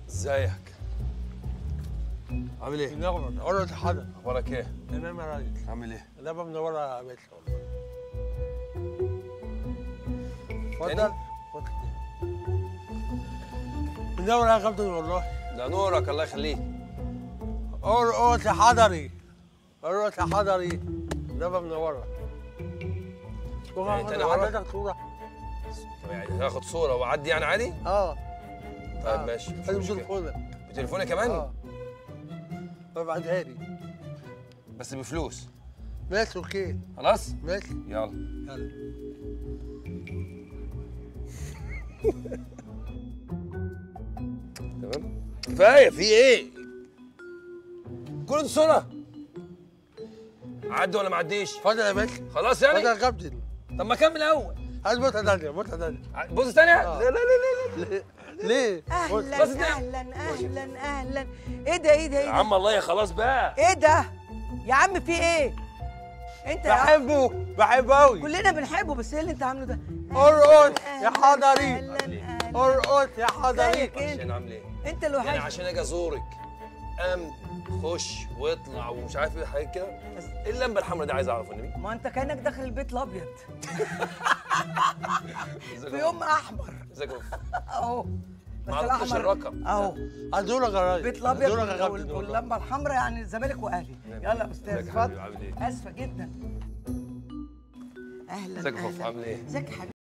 ازيك عامل ايه نغمة عروة حدا اخبارك ايه تمام يا راجل عامل ايه ده منورة يا باشا تاني؟ اتفضل اتفضل منورة يا كابتن والله ده نورك الله يخليك ارقص يا حضري ارقص يا حضري ده منورة يعني تاني مرة؟ حضرتك صورة طب يعني هاخد صوره واعدي يعني عادي اه طيب آه. ماشي مفيش لازم مشكلة. تليفونك بتليفوني كمان اه ابعتها لي بس بفلوس ماشي اوكي خلاص ماشي يلا يلا تمام كفايه في ايه كل دي صوره عدي ولا ما عديش اتفضل يا باشا خلاص اتفضل يعني يا كابتن طب ما كمل اول عايز بوسه تانية بوسه تانية بص ثانيه آه. لا لا لا لا ليه؟ ليه؟ بص. بس اهلا ده- اهلا اهلا اهلا ايه ده ايه ده يا ايه ده عم الله يا خلاص بقى ايه ده يا عم في ايه انت يا عم بحبه بحبه قوي كلنا بنحبه بس ايه اللي انت عامله ده ارقص أهلاً، يا حضري أهلاً، أهلاً. ارقص يا حضري ازيك عشان انت عامل ايه انت يعني الوحيد عشان اجي ازورك امن خش واطلع ومش عارف ايه حاجات كده ايه اللمبه الحمراء دي عايز اعرف النبي ما انت كانك داخل البيت الابيض في يوم احمر ازيك يا اهو بس ما عرفتش الرقم. اهو عايزولك يا راجل البيت الابيض عايزولك يا وال- كابتن وال- والله. واللمبه الحمراء يعني الزمالك واهلي يلا يا استاذ ازيك يا حبيبي اتفضل عامل ايه اسفه جدا اهلا ازيك يا فوفو أهلاً. عامل ايه ازيك يا حبيبي